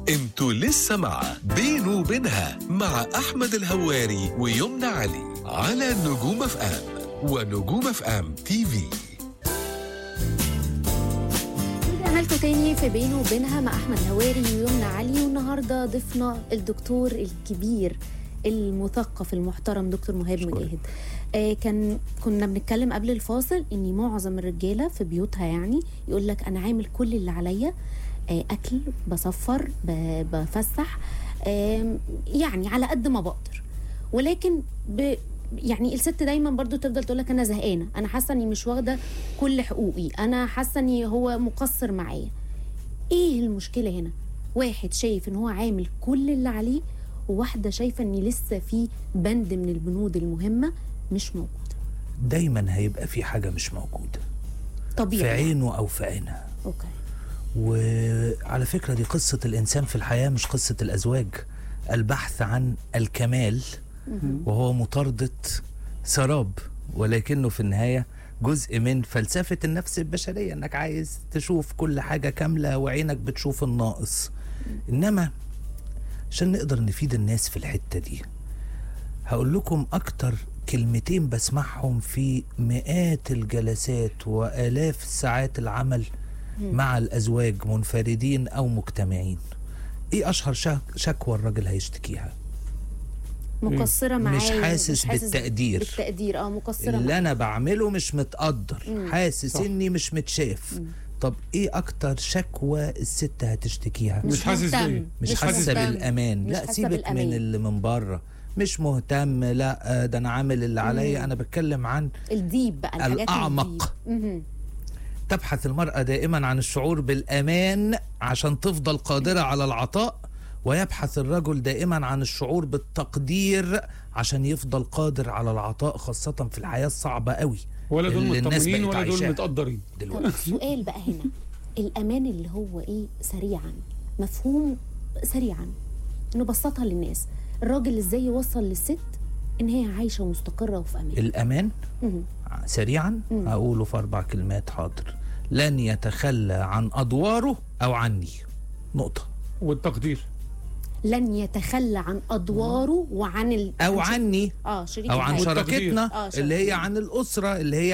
انتوا لسه مع بينه وبينها مع احمد الهواري ويمنى علي على نجوم اف ام ونجوم اف ام تي في رجعنا لكم تاني في بينه وبينها مع احمد هواري ويمنى علي والنهارده ضيفنا الدكتور الكبير المثقف المحترم دكتور مهاب مجاهد آه كان كنا بنتكلم قبل الفاصل ان معظم الرجاله في بيوتها يعني يقول لك انا عامل كل اللي عليا آه اكل بصفر ب- بفسح آه يعني على قد ما بقدر ولكن ب يعني الست دايما برضو تفضل تقول لك انا زهقانه انا حاسه اني مش واخده كل حقوقي انا حاسه اني هو مقصر معايا ايه المشكله هنا واحد شايف ان هو عامل كل اللي عليه وواحده شايفه ان لسه في بند من البنود المهمه مش موجود دايما هيبقى في حاجة مش موجودة طبيعي في عينه أو في عينها اوكي وعلى فكرة دي قصة الإنسان في الحياة مش قصة الأزواج البحث عن الكمال وهو مطاردة سراب ولكنه في النهاية جزء من فلسفة النفس البشرية انك عايز تشوف كل حاجة كاملة وعينك بتشوف الناقص انما عشان نقدر نفيد الناس في الحتة دي هقول لكم اكتر كلمتين بسمعهم في مئات الجلسات والاف ساعات العمل مع الازواج منفردين او مجتمعين ايه اشهر شك- شكوى الراجل هيشتكيها مقصره معايا مش حاسس بالتقدير. بالتقدير اه مقصره اللي معايا انا بعمله مش متقدر مم. حاسس صح. اني مش متشاف طب ايه اكتر شكوى الست هتشتكيها مش حاسس مهتم. بيه. مش, مش حاسه مهتم. بالامان مش لا حاسة سيبك بالأمان. من اللي من بره مش مهتم لا ده انا عامل اللي عليا انا بتكلم عن الديب بقى الحاجات الأعمق. الديب. مهم. تبحث المرأة دائما عن الشعور بالأمان عشان تفضل قادرة على العطاء ويبحث الرجل دائما عن الشعور بالتقدير عشان يفضل قادر على العطاء خاصة في الحياة الصعبة قوي ولا دول اللي الناس مطمنين بقت ولا دول عايشاها متقدرين طب دلوقتي السؤال بقى هنا الامان اللي هو ايه سريعا مفهوم سريعا نبسطها للناس الراجل ازاي يوصل للست ان هي عايشه مستقره وفي امان الأمان مهم. سريعا مم. هقوله في أربع كلمات حاضر لن يتخلى عن أدواره أو عني نقطة والتقدير لن يتخلى عن ادواره وعن ال... أو عن شر- عني اه شريك أو عن الحياة. والتقدير. شراكتنا آه، اللي هي شراكتنا. عن الأسرة اللي هي